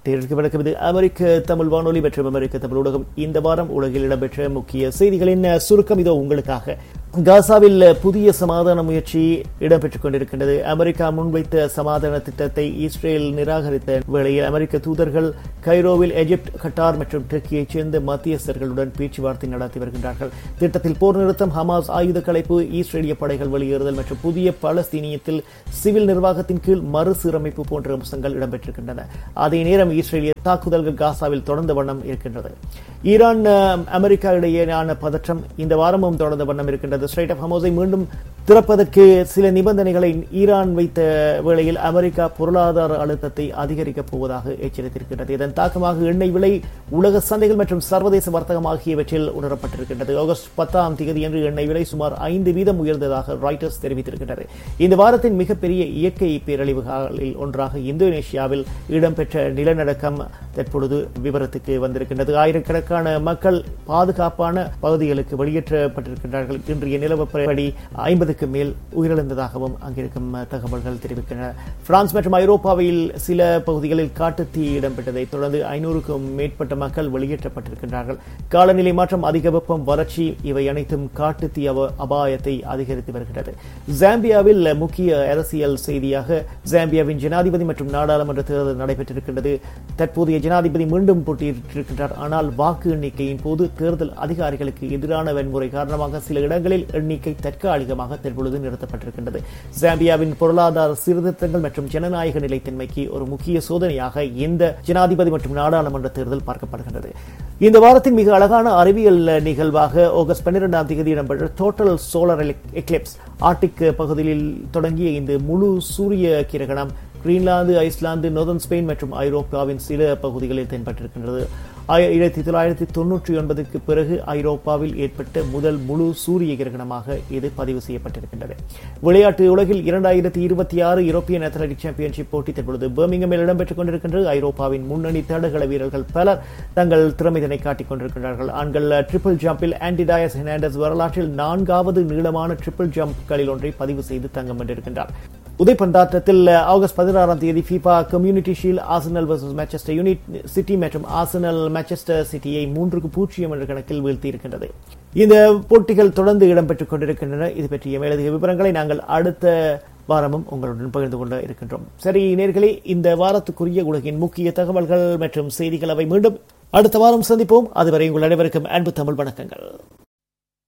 நேருக்கு வணக்கம் இது அமெரிக்க தமிழ் வானொலி மற்றும் அமெரிக்க தமிழ் ஊடகம் இந்த வாரம் உலகில் இடம்பெற்ற முக்கிய செய்திகளின் சுருக்கம் இதோ உங்களுக்காக காசாவில் புதிய சமாதான முயற்சி இடம்பெற்றுக் கொண்டிருக்கின்றது அமெரிக்கா முன்வைத்த சமாதான திட்டத்தை இஸ்ரேல் நிராகரித்த வேளையில் அமெரிக்க தூதர்கள் கைரோவில் எகிப்து கட்டார் மற்றும் டர்க்கியைச் சேர்ந்த மத்தியஸ்தர்களுடன் பேச்சுவார்த்தை நடத்தி வருகின்றார்கள் திட்டத்தில் போர் நிறுத்தம் ஹமாஸ் ஆயுத கலைப்பு இஸ்ரேலிய படைகள் வெளியேறுதல் மற்றும் புதிய பலஸ்தீனியத்தில் சிவில் நிர்வாகத்தின் கீழ் மறுசீரமைப்பு போன்ற அம்சங்கள் இடம்பெற்றிருக்கின்றன அதே நேரம் இஸ்ரேலிய தாக்குதல்கள் காசாவில் தொடர்ந்த வண்ணம் இருக்கின்றது ஈரான் அமெரிக்கா இடையேயான பதற்றம் இந்த வாரமும் தொடர்ந்த வண்ணம் இருக்கின்றது ஸ்ட்ரைட் ஆஃப் ஹமோஸை மீண்டும் திறப்பதற்கு சில நிபந்தனைகளை ஈரான் வைத்த வேளையில் அமெரிக்கா பொருளாதார அழுத்தத்தை அதிகரிக்கப் போவதாக எச்சரித்திருக்கின்றது இதன் தாக்கமாக எண்ணெய் விலை உலக சந்தைகள் மற்றும் சர்வதேச வர்த்தகம் ஆகியவற்றில் உணரப்பட்டிருக்கின்றது ஆகஸ்ட் பத்தாம் தேதி என்று எண்ணெய் விலை சுமார் ஐந்து வீதம் உயர்ந்ததாக ராய்டர்ஸ் தெரிவித்திருக்கின்றது இந்த வாரத்தின் மிகப்பெரிய இயற்கை பேரழிவுகளில் ஒன்றாக இந்தோனேஷியாவில் இடம்பெற்ற நிலநடுக்கம் தற்பொழுது விவரத்துக்கு வந்திருக்கின்றது ஆயிரக்கணக்கான மக்கள் பாதுகாப்பான பகுதிகளுக்கு வெளியேற்றப்பட்டிருக்கின்றார்கள் இன்றைய நிலவரப்படி ஐம்பதுக்கு மேல் உயிரிழந்ததாகவும் அங்கிருக்கும் தகவல்கள் தெரிவிக்கின்றன பிரான்ஸ் மற்றும் ஐரோப்பாவில் சில பகுதிகளில் காட்டுத்தீ இடம்பெற்றதை தொடர்ந்து ஐநூறுக்கும் மேற்பட்ட மக்கள் வெளியேற்றப்பட்டிருக்கின்றார்கள் காலநிலை மாற்றம் அதிக வெப்பம் வறட்சி இவை அனைத்தும் காட்டுத்தீ அபாயத்தை அதிகரித்து வருகிறது ஜாம்பியாவில் முக்கிய அரசியல் செய்தியாக ஜாம்பியாவின் ஜனாதிபதி மற்றும் நாடாளுமன்ற தேர்தல் நடைபெற்றிருக்கின்றது தற்போதைய ஜனாதிபதி மீண்டும் போட்டியிட்டிருக்கின்றார் ஆனால் வாக்கு எண்ணிக்கையின் போது தேர்தல் அதிகாரிகளுக்கு எதிரான வன்முறை காரணமாக சில இடங்களில் எண்ணிக்கை தற்காலிகமாக தற்பொழுது நிறுத்தப்பட்டிருக்கின்றது ஜாம்பியாவின் பொருளாதார சீர்திருத்தங்கள் மற்றும் ஜனநாயக நிலைத்தன்மைக்கு ஒரு முக்கிய சோதனையாக இந்த ஜனாதிபதி மற்றும் நாடாளுமன்ற தேர்தல் பார்க்கப்படுகின்றது இந்த வாரத்தின் மிக அழகான அறிவியல் நிகழ்வாக ஆகஸ்ட் பன்னிரெண்டாம் தேதி இடம்பெற்ற டோட்டல் சோலார் எக்லிப்ஸ் ஆர்டிக் பகுதியில் தொடங்கிய இந்த முழு சூரிய கிரகணம் கிரீன்லாந்து ஐஸ்லாந்து நோர்தன் ஸ்பெயின் மற்றும் ஐரோப்பாவின் சில பகுதிகளில் தென்பட்டிருக்கின்றது ஆயிரத்தி தொள்ளாயிரத்தி தொன்னூற்றி ஒன்பதுக்கு பிறகு ஐரோப்பாவில் ஏற்பட்ட முதல் முழு சூரிய கிரகணமாக இது பதிவு செய்யப்பட்டிருக்கின்றது விளையாட்டு உலகில் இரண்டாயிரத்தி இருபத்தி ஆறு யூரோப்பியன் அத்லட்டிக் சாம்பியன்ஷிப் போட்டி தற்பொழுது பர்மிங்கமில் இடம்பெற்றுக் கொண்டிருக்கின்றது ஐரோப்பாவின் முன்னணி தடகள வீரர்கள் பலர் தங்கள் திறமைதனை காட்டிக் கொண்டிருக்கிறார்கள் ஆண்கள் ட்ரிபிள் ஜம்பில் ஆன்டிடாயஸ் ஹெர்னாண்டஸ் வரலாற்றில் நான்காவது நீளமான ட்ரிபிள் ஜம்ப்களில் ஒன்றை பதிவு செய்து தங்கம் வென்றிருக்கின்றார் உதைப்பந்தாட்டத்தில் ஆகஸ்ட் பதினாறாம் தேதி FIFA community shield Arsenal versus Manchester United City மற்றும் ஆசனல் மேன்செஸ்டர் சிட்டியை மூன்றுக்கு பூஜ்ஜியம் என்ற கணக்கில் வீழ்த்தியிருக்கின்றது இந்த போட்டிகள் தொடர்ந்து இடம்பெற்றுக் கொண்டிருக்கின்றன இது பற்றிய மேலதிக விவரங்களை நாங்கள் அடுத்த வாரமும் உங்களுடன் பகிர்ந்து கொண்டு இருக்கின்றோம் சரி நேர்களே இந்த வாரத்துக்குரிய உலகின் முக்கிய தகவல்கள் மற்றும் செய்திகள் அவை மீண்டும் அடுத்த வாரம் சந்திப்போம் அதுவரை உங்கள் அனைவருக்கும் அன்பு தமிழ் வணக்கங்கள்